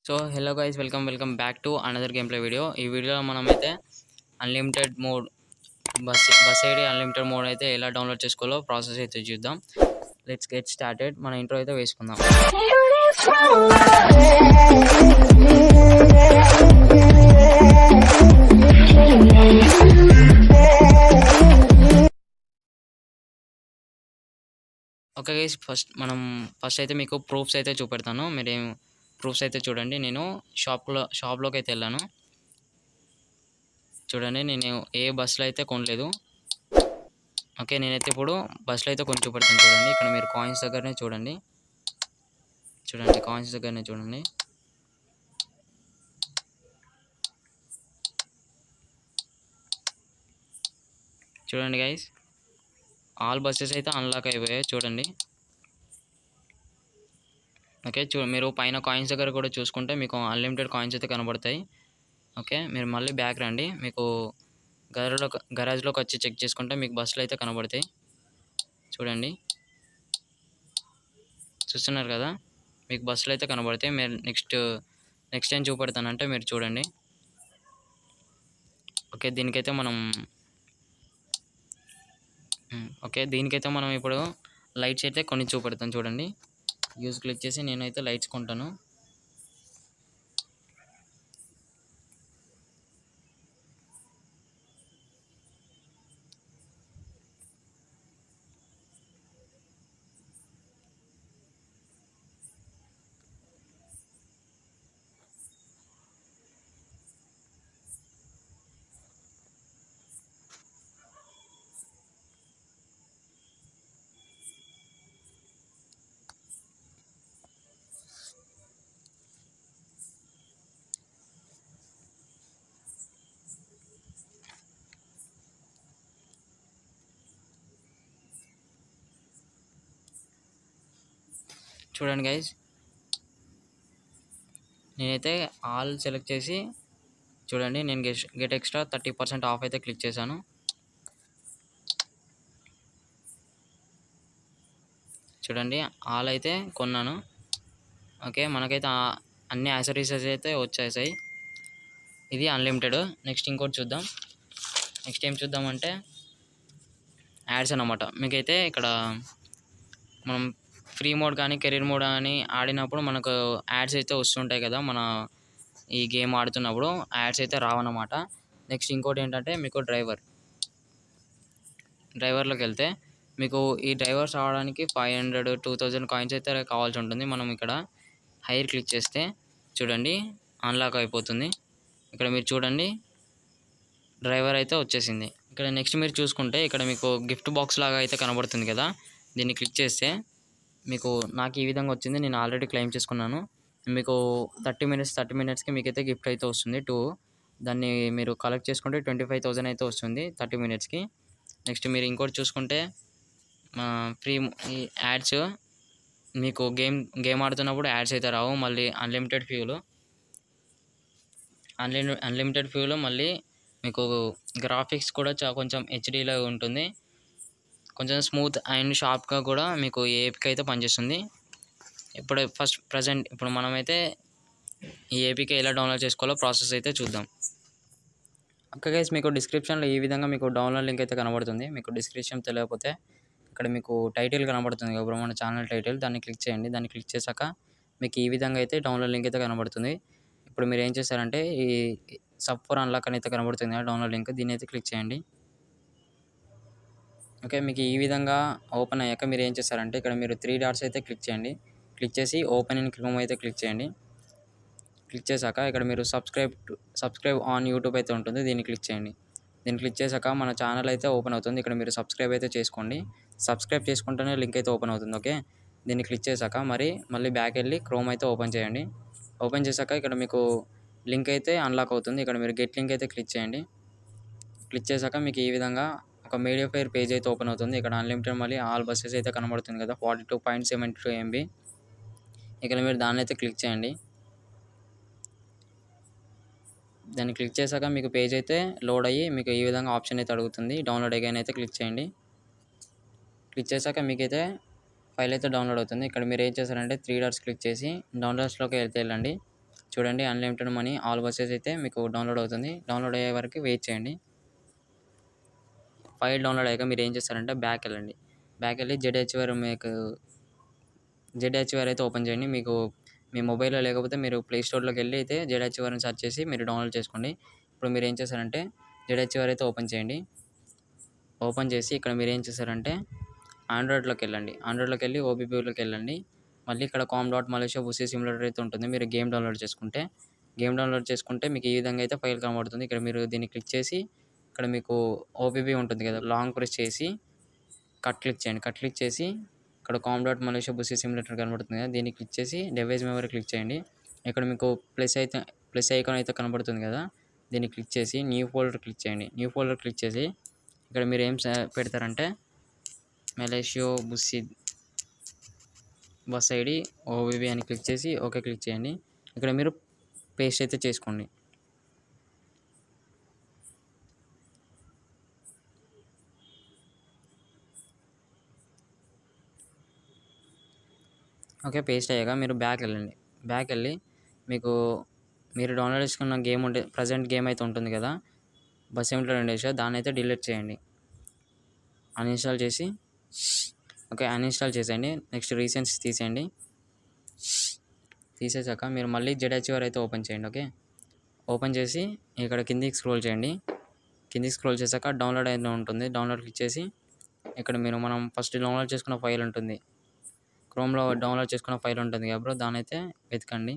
So hello guys welcome welcome back to another gameplay video ఈ వీడియోలో మనం అయితే unlimited mode bus bus ID unlimited mode అయితే ఎలా డౌన్లోడ్ చేసుకోవాలో ప్రాసెస్ అయితే చూద్దాం లెట్స్ గెట్ స్టార్టెడ్ మన ఇంట్రో అయితే వేసుకుందాం ఓకే గైస్ ఫస్ట్ మనం ఫస్ట్ అయితే మీకు ప్రూఫ్స్ అయితే చూపెడతాను మీరేం ప్రూఫ్స్ అయితే చూడండి నేను షాప్లో షాప్లోకి అయితే వెళ్ళాను చూడండి నేను ఏ బస్సులో అయితే కొనలేదు ఓకే నేనైతే ఇప్పుడు బస్సులో అయితే కొని చూపెడతాను చూడండి ఇక్కడ మీరు కాయిన్స్ దగ్గరనే చూడండి చూడండి కాయిన్స్ దగ్గరనే చూడండి చూడండి గైస్ ఆల్ బస్సెస్ అయితే అన్లాక్ అయిపోయాయి చూడండి ఓకే చూ మీరు పైన కాయిన్స్ దగ్గర కూడా చూసుకుంటే మీకు అన్లిమిటెడ్ కాయిన్స్ అయితే కనబడతాయి ఓకే మీరు మళ్ళీ బ్యాక్ రండి మీకు గరాజ్లో గరాజ్లోకి వచ్చి చెక్ చేసుకుంటే మీకు బస్సులు అయితే కనబడతాయి చూడండి చూస్తున్నారు కదా మీకు బస్సులు అయితే కనబడతాయి మీరు నెక్స్ట్ నెక్స్ట్ టైం చూపెడతానంటే మీరు చూడండి ఓకే దీనికైతే మనం మ్మ్. ఓకే దీనికైతే మనం ఇప్పుడు లైట్స్ అయితే కొన్ని చూపెడతాం చూడండి యూజ్ క్లిక్ చేసి నేనైతే లైట్స్ కొంటాను చూడండి గైజ్ నేనైతే ఆల్ సెలెక్ట్ చేసి చూడండి నేను get get extra thirty percent off అయితే క్లిక్ చేశాను చూడండి ఆల్ అయితే కొన్నాను ఓకే మనకైతే ఆ- అన్ని యాసరీసెస్ అయితే వచ్చేసాయి ఇది అన్లిమిటెడ్ నెక్స్ట్ ఇంకోటి చూద్దాం నెక్స్ట్ ఏం చూద్దామంటే యాడ్స్ అన్నమాట మీకైతే ఇక్కడ మనం ఫ్రీ మోడ్ కానీ కెరీర్ మోడ్ కానీ ఆడినప్పుడు మనకు యాడ్స్ అయితే వస్తుంటాయి కదా మన ఈ గేమ్ ఆడుతున్నప్పుడు యాడ్స్ అయితే రావన్నమాట నెక్స్ట్ ఇంకోటి ఏంటంటే మీకు డ్రైవర్ డ్రైవర్లోకి వెళ్తే మీకు ఈ డ్రైవర్స్ రావడానికి five hundred two thousand coins అయితే కావాల్సి ఉంటుంది మనం ఇక్కడ హైర్ క్లిక్ చేస్తే చూడండి అన్లాక్ అయిపోతుంది ఇక్కడ మీరు చూడండి డ్రైవర్ అయితే వచ్చేసింది ఇక్కడ నెక్స్ట్ మీరు చూసుకుంటే ఇక్కడ మీకు గిఫ్ట్ బాక్స్ లాగా అయితే కనబడుతుంది కదా దీన్ని క్లిక్ చేస్తే మీకు నాకు ఈ విధంగా వచ్చింది నేను ఆల్రెడీ క్లెయిమ్ చేసుకున్నాను మీకు థర్టీ మినిట్స్ థర్టీ మినిట్స్కి మీకైతే గిఫ్ట్ అయితే వస్తుంది టూ దాన్ని మీరు కలెక్ట్ చేసుకుంటే ట్వంటీ ఫైవ్ థౌసండ్ అయితే వస్తుంది థర్టీ మినిట్స్కి నెక్స్ట్ మీరు ఇంకోటి చూసుకుంటే ఫ్రీ ఈ యాడ్స్ మీకు గేమ్ గేమ్ ఆడుతున్నప్పుడు యాడ్స్ అయితే రావు మళ్ళీ అన్లిమిటెడ్ ఫ్యూలు అన్లిమి అన్లిమిటెడ్ ఫ్యూలు మళ్ళీ మీకు గ్రాఫిక్స్ కూడా చా కొంచెం హెచ్డీలో ఉంటుంది కొంచెం స్మూత్ అండ్ షార్ప్గా కూడా మీకు ఏ ఏపీకి అయితే పనిచేస్తుంది ఇప్పుడు ఫస్ట్ ప్రజెంట్ ఇప్పుడు మనమైతే ఈ ఏపీకి ఎలా డౌన్లోడ్ చేసుకోవాలో ప్రాసెస్ అయితే చూద్దాం ఓకే గైస్ మీకు డిస్క్రిప్షన్లో ఈ విధంగా మీకు డౌన్లోడ్ లింక్ అయితే కనబడుతుంది మీకు డిస్క్రిప్షన్ తెలియకపోతే ఇక్కడ మీకు టైటిల్ కనబడుతుంది కదా మన ఛానల్ టైటిల్ దాన్ని క్లిక్ చేయండి దాన్ని క్లిక్ చేశాక మీకు ఈ విధంగా అయితే డౌన్లోడ్ లింక్ అయితే కనబడుతుంది ఇప్పుడు మీరు ఏం చేస్తారంటే ఈ సబ్ ఫోర్ అన్లాక్ అని అయితే కనబడుతుంది కదా డౌన్లోడ్ లింక్ దీన్ని అయితే క్లిక్ చేయండి ఓకే మీకు ఈ విధంగా ఓపెన్ అయ్యాక మీరు ఏం చేస్తారంటే ఇక్కడ మీరు త్రీ డాట్స్ అయితే క్లిక్ చేయండి క్లిక్ చేసి ఓపెన్ ఇన్ క్రోమ్ అయితే క్లిక్ చేయండి క్లిక్ చేశాక ఇక్కడ మీరు సబ్స్క్రైబ్ సబ్స్క్రైబ్ ఆన్ యూట్యూబ్ అయితే ఉంటుంది దీన్ని క్లిక్ చేయండి దీన్ని క్లిక్ చేశాక మన ఛానల్ అయితే ఓపెన్ అవుతుంది ఇక్కడ మీరు సబ్స్క్రైబ్ అయితే చేసుకోండి సబ్స్క్రైబ్ చేసుకుంటేనే లింక్ అయితే ఓపెన్ అవుతుంది ఓకే దీన్ని క్లిక్ చేశాక మరి మళ్ళీ బ్యాక్ వెళ్ళి క్రోమ్ అయితే ఓపెన్ చేయండి ఓపెన్ చేశాక ఇక్కడ మీకు లింక్ అయితే అన్లాక్ అవుతుంది ఇక్కడ మీరు గెట్ లింక్ అయితే క్లిక్ చేయండి క్లిక్ చేశాక మీకు ఈ విధంగా ఒక మీడియా ఫైర్ పేజ్ అయితే ఓపెన్ అవుతుంది ఇక్కడ అన్లిమిటెడ్ మళ్ళీ ఆల్ బస్సెస్ అయితే కనబడుతుంది కదా forty two point seven two MB ఇక్కడ మీరు దాన్ని అయితే క్లిక్ చేయండి దాన్ని క్లిక్ చేశాక మీకు పేజ్ అయితే లోడ్ అయ్యి మీకు ఈ విధంగా ఆప్షన్ అయితే అడుగుతుంది డౌన్లోడ్ అగైన్ అయితే క్లిక్ చేయండి క్లిక్ చేశాక మీకైతే ఫైల్ అయితే డౌన్లోడ్ అవుతుంది ఇక్కడ మీరు ఏం చేస్తారంటే త్రీ డాట్స్ క్లిక్ చేసి డౌన్లోడ్స్లోకి వెళ్తే వెళ్ళండి చూడండి అన్లిమిటెడ్ మనీ ఆల్ బస్సెస్ అయితే మీకు డౌన్లోడ్ అవుతుంది డౌన్లోడ్ అయ్యే వరకు వెయిట్ చేయండి ఫైల్ డౌన్లోడ్ అయ్యాక మీరు ఏం చేస్తారంటే బ్యాక్ వెళ్ళండి బ్యాక్ వెళ్ళి జెడ్హెచ్ఆర్ మీకు జెడ్హెచ్ఆర్ అయితే ఓపెన్ చేయండి మీకు మీ మొబైల్లో లేకపోతే మీరు ప్లే స్టోర్లోకి వెళ్ళి అయితే జెడ్హెచ్ఆర్ని సెర్చ్ చేసి మీరు డౌన్లోడ్ చేసుకోండి ఇప్పుడు మీరు ఏం చేస్తారంటే జెడ్హెచ్ఆర్ అయితే ఓపెన్ చేయండి ఓపెన్ చేసి ఇక్కడ మీరు ఏం చేస్తారంటే ఆండ్రాయిడ్లోకి వెళ్ళండి ఆండ్రాయిడ్లోకి వెళ్ళి ఓబీపీలోకి వెళ్ళండి మళ్ళీ ఇక్కడ com dot Malaysia bus simulator అయితే ఉంటుంది మీరు గేమ్ డౌన్లోడ్ చేసుకుంటే గేమ్ డౌన్లోడ్ చేసుకుంటే మీకు ఈ విధంగా అయితే ఫైల్ కనబడుతుంది ఇక్కడ మీరు దీన్ని క్లిక్ చేసి ఇక్కడ మీకు ఓబీబీ ఉంటుంది కదా లాంగ్ ప్రెస్ చేసి కట్ క్లిక్ చేయండి కట్ క్లిక్ చేసి ఇక్కడ com dot Malaysia bus simulator కనబడుతుంది కదా దీన్ని క్లిక్ చేసి డివైస్ మెమరీ క్లిక్ చేయండి ఇక్కడ మీకు ప్లస్ అయితే ప్లస్ ఐకాన్ అయితే కనబడుతుంది కదా దీన్ని క్లిక్ చేసి న్యూ ఫోల్డర్ క్లిక్ చేయండి న్యూ ఫోల్డర్ క్లిక్ చేసి ఇక్కడ మీరు ఏం స- పెడతారంటే Malaysia bus bus ID OBB అని క్లిక్ చేసి ఓకే క్లిక్ చేయండి ఇక్కడ మీరు పేస్ట్ అయితే చేసుకోండి ఓకే పేస్ట్ అయ్యాక మీరు బ్యాక్ వెళ్ళండి బ్యాక్ వెళ్ళి మీకు మీరు డౌన్లోడ్ చేసుకున్న గేమ్ ఉంటే ప్రజెంట్ గేమ్ అయితే ఉంటుంది కదా బస్ ఏమిటో రెండేసా దాన్ని అయితే డిలీట్ చేయండి అన్ఇన్స్టాల్ చేసి ఓకే అన్ఇన్స్టాల్ చేసేయండి నెక్స్ట్ రీసెంట్స్ తీసేయండి తీసేసాక మీరు మళ్ళీ జెడ్హెచ్ఆర్ అయితే ఓపెన్ చేయండి ఓకే ఓపెన్ చేసి ఇక్కడ కిందికి స్క్రోల్ చేయండి కిందికి స్క్రోల్ చేశాక డౌన్లోడ్ అయితే ఉంటుంది డౌన్లోడ్ క్లిక్ చేసి ఇక్కడ మీరు మనం ఫస్ట్ డౌన్లోడ్ చేసుకున్న ఫైల్ ఉంటుంది క్రోమ్లో డౌన్లోడ్ చేసుకున్న ఫైల్ ఉంటుంది కదా బ్రో దాని అయితే వెతకండి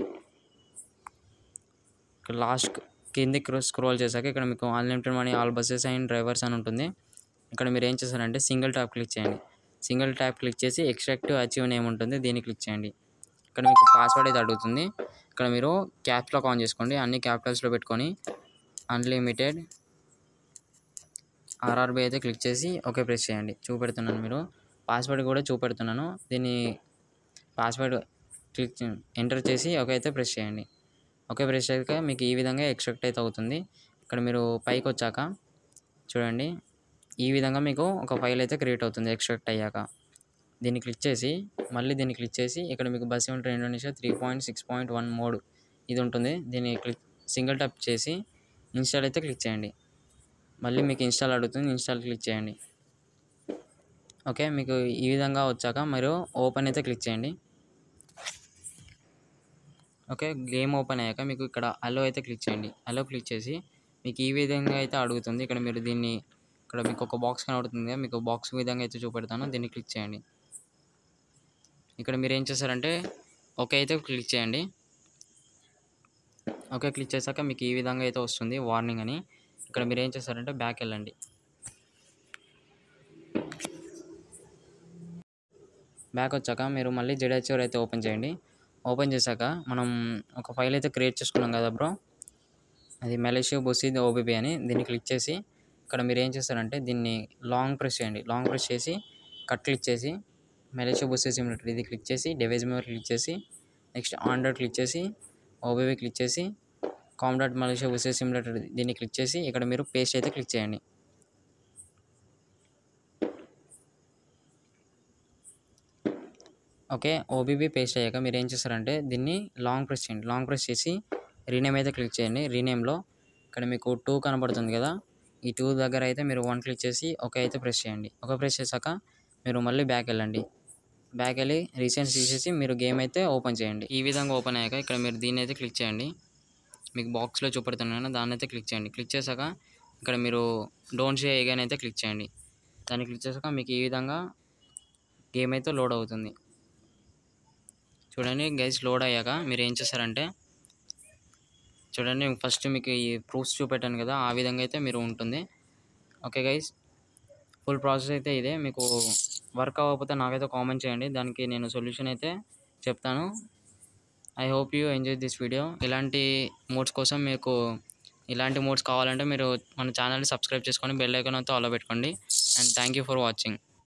ఇక్కడ లాస్ట్ కిందికి స్క్రోల్ చేశాక ఇక్కడ మీకు unlimited money all buses and drivers అని ఉంటుంది ఇక్కడ మీరు ఏం చేస్తారంటే సింగిల్ ట్యాప్ క్లిక్ చేయండి సింగిల్ ట్యాప్ క్లిక్ చేసి ఎక్స్ట్రాక్ట్ అచీవ్ నేమ్ ఉంటుంది దీన్ని క్లిక్ చేయండి ఇక్కడ మీకు పాస్వర్డ్ అయితే అడుగుతుంది ఇక్కడ మీరు క్యాప్స్ లాక్ ఆన్ చేసుకోండి అన్ని క్యాపిటల్స్లో పెట్టుకొని అన్లిమిటెడ్ ఆర్ఆర్బి అయితే క్లిక్ చేసి ఓకే ప్రెస్ చేయండి చూపెడుతున్నాను మీరు పాస్వర్డ్ కూడా చూపెడుతున్నాను దీన్ని పాస్వర్డ్ క్లిక్ ఎంటర్ చేసి ఓకే అయితే ప్రెస్ చేయండి ఓకే ప్రెస్ చేశాక మీకు ఈ విధంగా ఎక్స్ట్రాక్ట్ అయితే అవుతుంది ఇక్కడ మీరు పైకి వచ్చాక చూడండి ఈ విధంగా మీకు ఒక ఫైల్ అయితే క్రియేట్ అవుతుంది ఎక్స్ట్రాక్ట్ అయ్యాక దీన్ని క్లిక్ చేసి మళ్ళీ దీన్ని క్లిక్ చేసి ఇక్కడ మీకు బస్ ఏమిటో Indonesia three point six point one mod ఇది ఉంటుంది దీన్ని క్లిక్ సింగిల్ టప్ చేసి ఇన్స్టాల్ అయితే క్లిక్ చేయండి మళ్ళీ మీకు ఇన్స్టాల్ అడుగుతుంది ఇన్స్టాల్ క్లిక్ చేయండి ఓకే మీకు ఈ విధంగా వచ్చాక మీరు ఓపెన్ అయితే క్లిక్ చేయండి ఓకే గేమ్ ఓపెన్ అయ్యాక మీకు ఇక్కడ అలో అయితే క్లిక్ చేయండి అలో క్లిక్ చేసి మీకు ఈ విధంగా అయితే అడుగుతుంది ఇక్కడ మీరు దీన్ని ఇక్కడ మీకు ఒక బాక్స్ కనబడుతుంది కదా మీకు బాక్స్ విధంగా అయితే చూపెడతాను దీన్ని క్లిక్ చేయండి ఇక్కడ మీరు ఏం చేస్తారంటే ఓకే అయితే క్లిక్ చేయండి ఓకే క్లిక్ చేశాక మీకు ఈ విధంగా అయితే వస్తుంది వార్నింగ్ అని ఇక్కడ మీరు ఏం చేస్తారంటే బ్యాక్ వెళ్ళండి బ్యాక్ వచ్చాక మీరు మళ్ళీ జెడ్హెచ్ఆర్ అయితే ఓపెన్ చేయండి ఓపెన్ చేశాక మనం ఒక ఫైల్ అయితే క్రియేట్ చేసుకున్నాం కదా బ్రో అది మలేషియా బొసీద్ ఓబీబీ అని దీన్ని క్లిక్ చేసి ఇక్కడ మీరు ఏం చేస్తారంటే దీన్ని లాంగ్ ప్రెస్ చేయండి లాంగ్ ప్రెస్ చేసి కట్ క్లిక్ చేసి మలేషియా బొసీ సిమ్యులేటర్ ఇది క్లిక్ చేసి డివైస్ మెమరీ క్లిక్ చేసి నెక్స్ట్ ఆండ్రాయిడ్ క్లిక్ చేసి ఓబీబీ క్లిక్ చేసి com dot Malaysia bus simulator దీన్ని క్లిక్ చేసి ఇక్కడ మీరు పేస్ట్ అయితే క్లిక్ చేయండి ఓకే ఓబీబీ పేస్ట్ అయ్యాక మీరు ఏం చేస్తారంటే దీన్ని లాంగ్ ప్రెస్ చేయండి లాంగ్ ప్రెస్ చేసి రీనేమ్ అయితే క్లిక్ చేయండి రీనేమ్లో ఇక్కడ మీకు టూ కనబడుతుంది కదా ఈ టూ దగ్గర అయితే మీరు వన్ క్లిక్ చేసి ఓకే అయితే ప్రెస్ చేయండి ఓకే ప్రెస్ చేశాక మీరు మళ్ళీ బ్యాక్ వెళ్ళండి బ్యాక్ వెళ్ళి రీసెంట్ తీసేసి మీరు గేమ్ అయితే ఓపెన్ చేయండి ఈ విధంగా ఓపెన్ అయ్యాక ఇక్కడ మీరు దీన్ని అయితే క్లిక్ చేయండి మీకు బాక్స్లో చూపెడుతున్నాను దాన్ని అయితే క్లిక్ చేయండి క్లిక్ చేశాక ఇక్కడ మీరు డోంట్ షే ఎగైన్ అయితే క్లిక్ చేయండి దాన్ని క్లిక్ చేశాక మీకు ఈ విధంగా గేమ్ అయితే లోడ్ అవుతుంది చూడండి గైస్ లోడ్ అయ్యాక మీరు ఏం చేస్తారంటే చూడండి ఫస్ట్ మీకు ఈ ప్రూఫ్స్ చూపెట్టాను కదా ఆ విధంగా అయితే మీరు ఉంటుంది ఓకే గైస్ ఫుల్ ప్రాసెస్ అయితే ఇదే మీకు వర్క్ అవ్వకపోతే నాకైతే కామెంట్ చేయండి దానికి నేను సొల్యూషన్ అయితే చెప్తాను I hope you enjoy this video ఇలాంటి మోడ్స్ కోసం మీకు ఇలాంటి మోడ్స్ కావాలంటే మీరు మన ఛానల్ని సబ్స్క్రైబ్ చేసుకొని బెల్ ఐకాన్ అయితే ఆలో పెట్టుకోండి and thank you for watching